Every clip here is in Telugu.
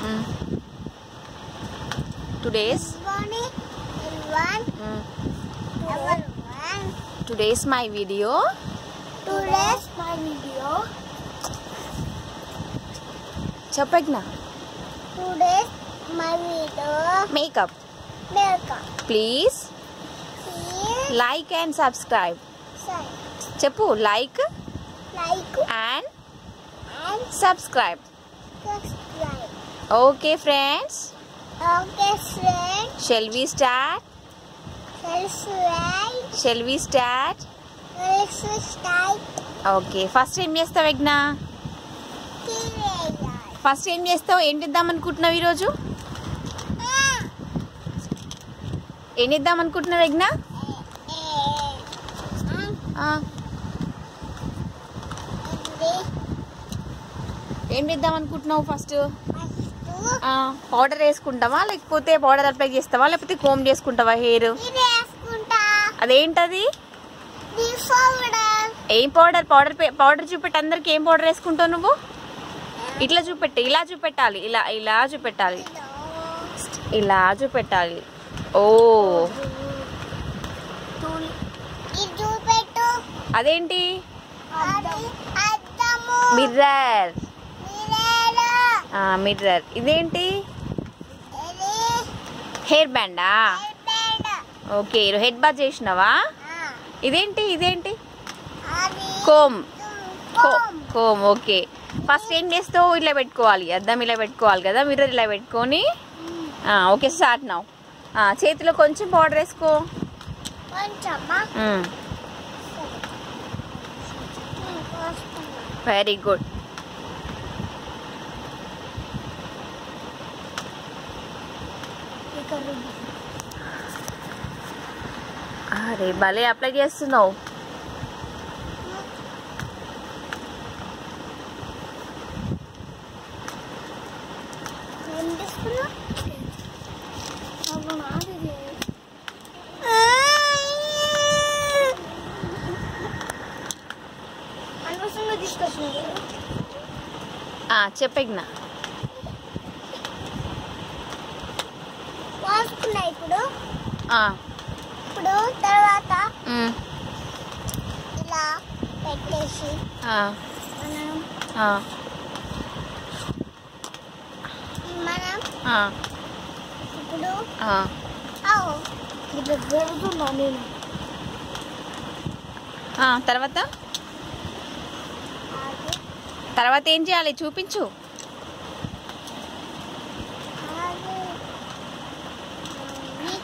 Today's Bonnie, everyone, everyone. Today's my video Today's my video. చెప్పగ్న Today's my video. Makeup Makeup. Please Please like and subscribe say చెప్పు like like and and subscribe subscribe. Okay friends Okay, friends. Shall we start Subscribe. Shall we start Let's start. Okay first ఏం చేస్తావు యజ్ఞ Today. ఫస్ట్ ఏం చేస్తావు ఏం చేద్దాం అనుకుంటున్నావు ఈరోజు Ah. ఏం చేద్దాం అనుకుంటున్నావు యజ్ఞ Eh. ఆ, ఏం చేద్దాం అనుకుంటున్నావు ఫస్ట్ పౌడర్ వేసుకుంటావా లేకపోతే పౌడర్ అప్లై చేస్తావా లేకపోతే కోమ్ చేసుకుంటావా హెయిర్ ఇది వేసుకుంటా అదేంటది బిఫోర్ ఏం పౌడర్ పౌడర్ పౌడర్ చూపెట్టి అందరికి ఏం పౌడర్ వేసుకుంటావు నువ్వు ఇట్లా చూపెట్టు ఇలా చూపెట్టాలి ఇలా ఇలా చూపెట్టాలి ఇలా చూపెట్టాలి ఓ ఇది చూపెట్టు అదేంటి అది అద్దము మిర్రర్ మిర్రర్ మిర్రర్ ఇదేంటి ఇది హెయిర్ బ్యాండా హెడ్ ఓకే హెడ్ బాత్ చేసినావా ఇదేంటి ఇదేంటి అది కోమ్ కో- కోమ్ కోమ్ ఓకే ఫస్ట్ ఏం చేస్తావు ఇలా పెట్టుకోవాలి అద్దం ఇలా పెట్టుకోవాలి కదా మిర్రర్ ఇలా పెట్టుకొని ఆ, ఓకే స్టార్ట్ నౌ చేతిలో కొంచెం పౌడర్ వేసుకో కొంచెమా మ్మ్. వెరీ గుడ్ అరే భలే అప్లై చేస్తున్నావు ఏం తీసుకున్నా అనవసరంగా తీసుకొచ్చింది చెప్పగిన వాసుకున్నా ఇప్పుడు ఇప్పుడు తర్వాత ఇలా పెట్టేసి మనం మనం ఇప్పుడు అవు ఇది జరుగుతున్నా నేను తర్వాత అది తర్వాత ఏం చేయాలి చూపించు అది ఇది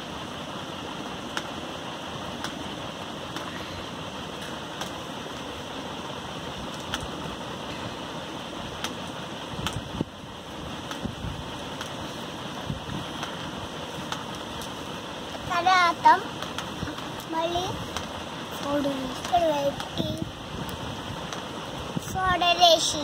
తర్వాత మళ్ళీ ఇక్కడ పెట్టి సోడా వేసి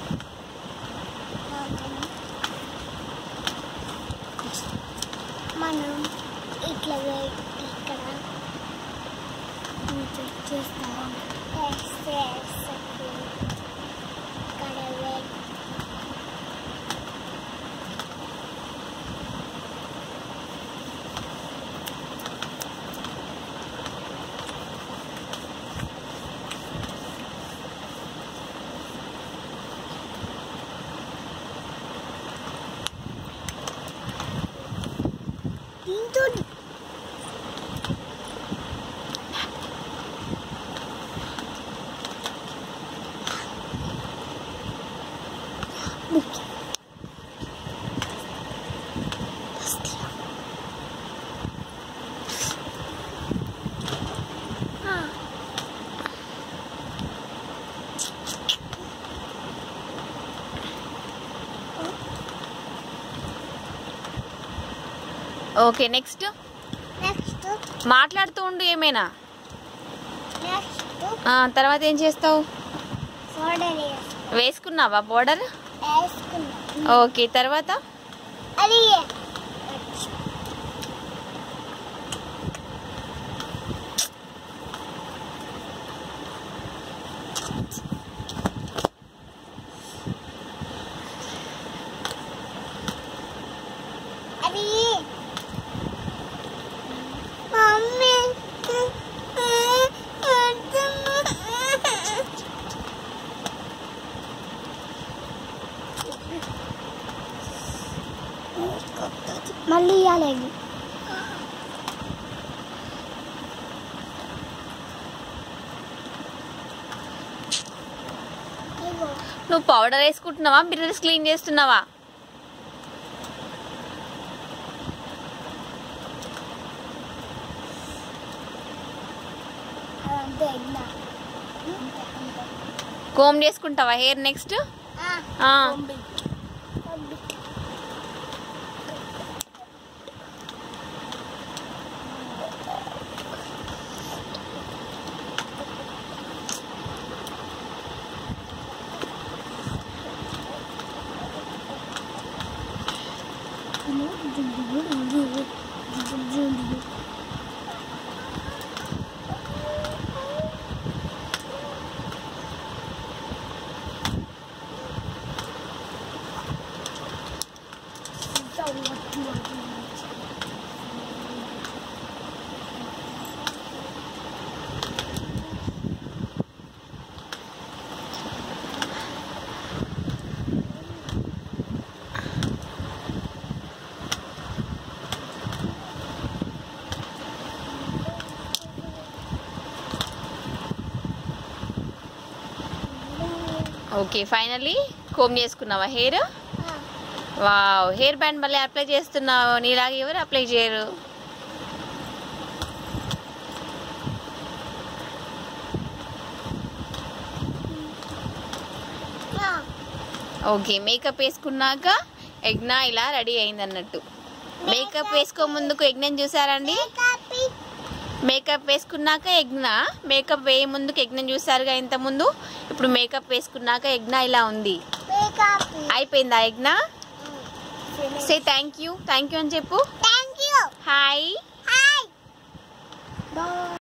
మనం ఇట్లా పెట్టి ఇక్కడ చెక్ చేస్తాం వేస్తే వేస్తే ఇక్కడ పెట్టి దీంతో ఓకే నెక్స్ట్ నెక్స్ట్ మాట్లాడుతూ ఉండు ఏమైనా నెక్స్ట్ ఆ, తర్వాత ఏం చేస్తావు సోడా వేసి వేసుకున్నావా పౌడర్ వేసుకున్నాం ఓకే తర్వాత అది మళ్ళీ ఇవ్వాలి నువ్వు పౌడర్ వేసుకుంటున్నావా బిర్రస్ క్లీన్ చేస్తున్నావా అదంతే ఎగ్న కోమ్ చేసుకుంటావా hair next okay finally comb చేసుకున్నావా హెయిర్ వావ్ హెయిర్ బ్యాండ్ మళ్ళీ అప్లై చేస్తున్నావు నీలాగా ఎవరు అప్లై చేయరు ఓకే మేకప్ వేసుకున్నాక యజ్ఞ ఇలా రెడీ అయింది అన్నట్టు మేకప్ వేసుకో ముందుకు యజ్ఞం చూసారండి మేకప్ వేసుకున్నాక యజ్ఞ మేకప్ వేయ ముందుకు యజ్ఞం చూసారుగా ఇంత ముందు ఇప్పుడు మేకప్ వేసుకున్నాక యజ్ఞ ఇలా ఉంది అయిపోయిందా Yagna say thank you thank you అని చెప్పు thank you hi hi bye